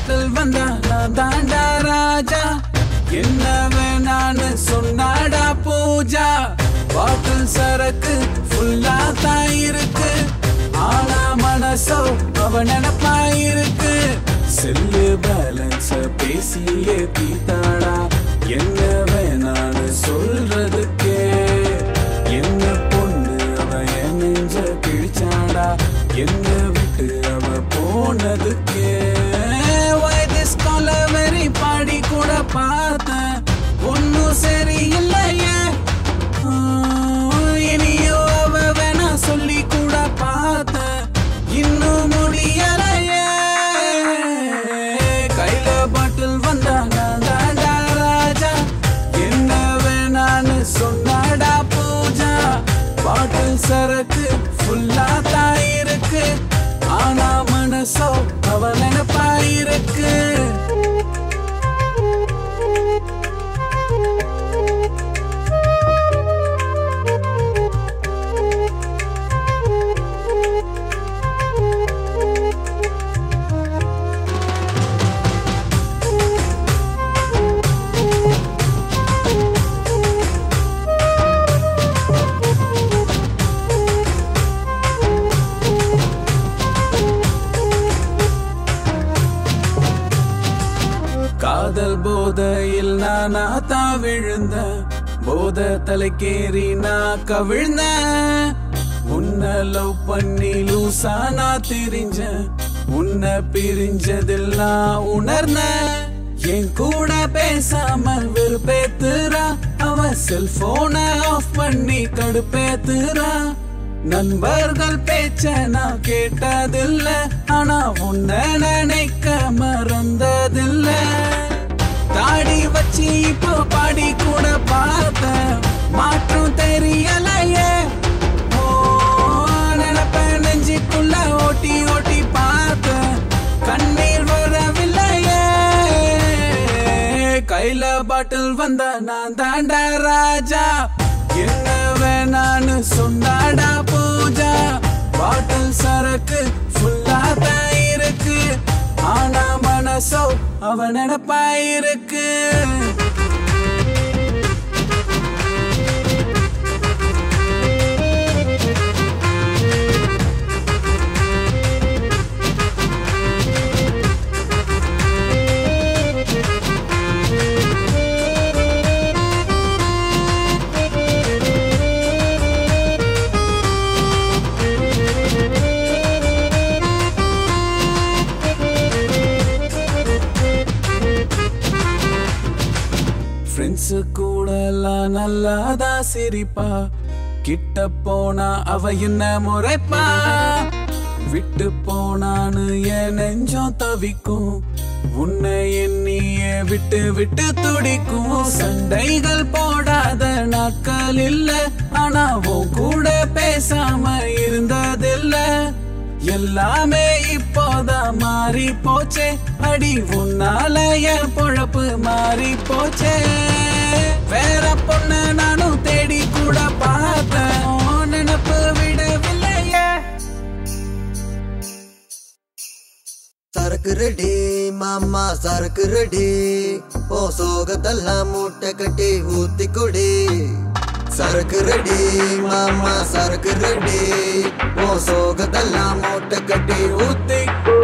பாட்டில் வந்தா நான் தாண்டா ராஜா என்ன வேணான்னு சொன்னாடா பூஜா பாட்டில் சரக்கு ஃபுல்லா தான் இருக்கு ஆனா மனசோ அவ நினப்பாயிருக்கு செல்லு பேலன்ஸ பேசியே தீத்தாடா என்ன வேணான்னு சொல்றதுக்கே என்ன பொண்ணு அவ என் நெஞ்ச கிழிச்சாடா என்ன விட்டு அவ போனதுக்கே வயதிஸ் கொலவெறி பாடி கூட பார்த்தேன் ஒன்னும் சரியில்லையே ஆ, இனியோ அவ வேணா சொல்லி கூட பார்த்தேன் இன்னும் முடியலையே கையில பாட்டில் வந்தாங்க தாண்டா ராஜா என்ன வேணான்னு சொன்னாடா பூஜா பாட்டில் சரக்கு ஃபுல்லா தான் இருக்கு ஆனா மனசோ அவ நினைப்பாயிருக்கு காதல் போதையில் நானா தான் விழுந்த போத தலைக்கேறி நான் கவிழ்ந்த உன்னை லவ் பண்ணி லூசா நான் தெரிஞ்ச உன்னை பிரிஞ்சதில் நான் உணர்ந்த என் கூட பேசாம வெறுப்பேத்துறா அவ செல்போன ஆஃப் பண்ணி கடுப்பேத்துறா நண்பர்கள் பேச்ச நான் கேட்டதில்ல ஆனா உன்னை நினைக்க மறந்ததில்ல தாடி வச்சு இப்போ பாடி கூட பார்த்த மாற்றம் தெரியலையே ஓ நினப்ப நெஞ்சுக்குள்ள ஓட்டி ஓட்டி பார்த்த கண்ணீர் வரவில்லையே கையில பாட்டில் வந்த நான் தாண்டா ராஜா என்ன வேணான்னு சொன்னாடா பூஜா பாட்டில் சரக்கு ஃபுல்லா தான் இருக்கு ஆனா மனசோ அவ நினப்பாயிருக்கு ஃப்ரெண்ட்ஸ் கூட எல்லாம் நல்லாதான் சிரிப்பா கிட்ட போனா அவ என்ன முறைப்பா விட்டு போனான்னு என் நெஞ்சம் தவிக்கும் உன்னை எண்ணியே விட்டு விட்டு துடிக்கும் சண்டைகள் போடாத நாட்கள் இல்ல ஆனா உன் கூட பேசாம இருந்ததில்ல எல்லாமே இப்போதான் மாறி போச்சே அடி உன்னால என் பொழப்பு மாறி போச்சே வேற பொண்ணு நானும் தேடி கூட பார்த்தேன் உன் நினப்பு விடவில்லையே சரக்கு ரெடி மாமா சரக்கு ரெடி ஓ சோகத்தெல்லாம் மூட்டை கட்டி ஊத்தி குடி சரக்கு ரெடி மாமா சரக்கு ரெடி ஓ சோகத்தெல்லாம் மூட்டை கட்டி ஊத்தி குடி